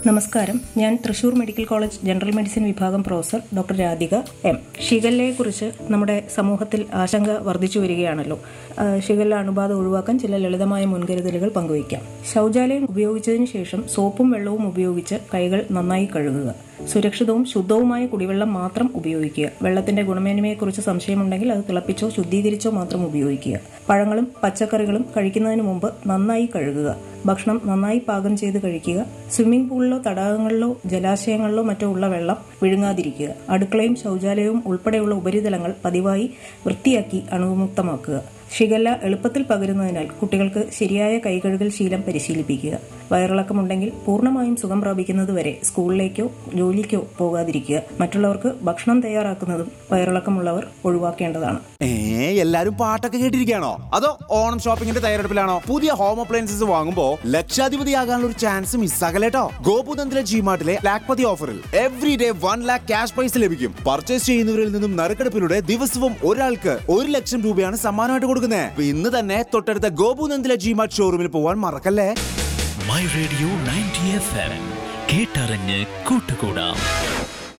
നമസ്കാരം ഞാൻ Thrissur medical college general medicine വിഭാഗം പ്രൊഫസർ ഡോക്ടർ രാധിക എം ഷിഗല്ലയെക്കുറിച്ച് നമ്മുടെ സമൂഹത്തിൽ ആശങ്ക വർദ്ധിച്ചു വരികയാണല്ലോ ആ, ഷിഗല്ല അണുബാധ ഒഴിവാക്കാൻ ചില ലളിതമായ മുൻകരുതലുകൾ പങ്കുവയ്ക്കാം ശൗചാലയം ഉപയോഗിച്ചതിന് ശേഷം സോപ്പും വെള്ളവും ഉപയോഗിച്ച് കൈകൾ നന്നായി കഴുകുക സുരക്ഷിതവും ശുദ്ധവുമായ കുടിവെള്ളം മാത്രം ഉപയോഗിക്കുക വെള്ളത്തിന്റെ ഗുണമേന്മയെക്കുറിച്ച് സംശയമുണ്ടെങ്കിൽ അത് തിളപ്പിച്ചോ ശുദ്ധീകരിച്ചോ മാത്രം ഉപയോഗിക്കുക പഴങ്ങളും പച്ചക്കറികളും കഴിക്കുന്നതിന് മുമ്പ് നന്നായി കഴുകുക ഭക്ഷണം നന്നായി പാകം ചെയ്ത് കഴിക്കുക സ്വിമ്മിംഗ് പൂളിലോ തടാകങ്ങളിലോ ജലാശയങ്ങളിലോ മറ്റോ ഉള്ള വെള്ളം വിഴുങ്ങാതിരിക്കുക അടുക്കളയും ശൗചാലയവും ഉൾപ്പെടെയുള്ള ഉപരിതലങ്ങൾ പതിവായി വൃത്തിയാക്കി അണുവിമുക്തമാക്കുക ഷിഗല്ല എളുപ്പത്തിൽ പകരുന്നതിനാൽ കുട്ടികൾക്ക് ശരിയായ കൈകഴുകൽ ശീലം പരിശീലിപ്പിക്കുക വയറിളക്കമുണ്ടെങ്കിൽ പൂർണ്ണമായും സുഖം പ്രാപിക്കുന്നതുവരെ സ്കൂളിലേക്കോ ജോലിക്കോ പോകാതിരിക്കുക മറ്റുള്ളവർക്ക് ഭക്ഷണം തയ്യാറാക്കുന്നതും വയറിളക്കമുള്ളവർ ഒഴിവാക്കേണ്ടതാണ് ഏ എല്ലാരും പാട്ടൊക്കെ കേട്ടിരിക്കുകയാണോ അതോ ഓണം ഷോപ്പിംഗിന്റെ തയ്യാറെടുപ്പിലാണോ പുതിയ ഹോം അപ്ലയൻസസ് വാങ്ങുമ്പോ ലക്ഷാധിപതിയാകാനുള്ള ഒരു ചാൻസ് മിസ്സാകലേട്ടോ ഗോപുതന്ത്ര ജിമാർട്ടിലെ ലാക്പതി ഓഫറിൽ every day one lakh cash prize ലഭിക്കും പർച്ചേസ് ചെയ്യുന്നവരിൽ നിന്നും നറുക്കെടുപ്പിലൂടെ ദിവസവും ഒരാൾക്ക് ഒരു ലക്ഷം രൂപയാണ് സമ്മാനമായിട്ട് കൊടുക്കുന്നത് ഇന്ന് തന്നെ തൊട്ടടുത്ത ഗോപുനന്ദില ജിമാർട്ട് ഷോറൂമിൽ പോവാൻ മറക്കല്ലേ my radio ninety F M കേട്ടറിഞ്ഞ് കൂട്ടുകൂടാം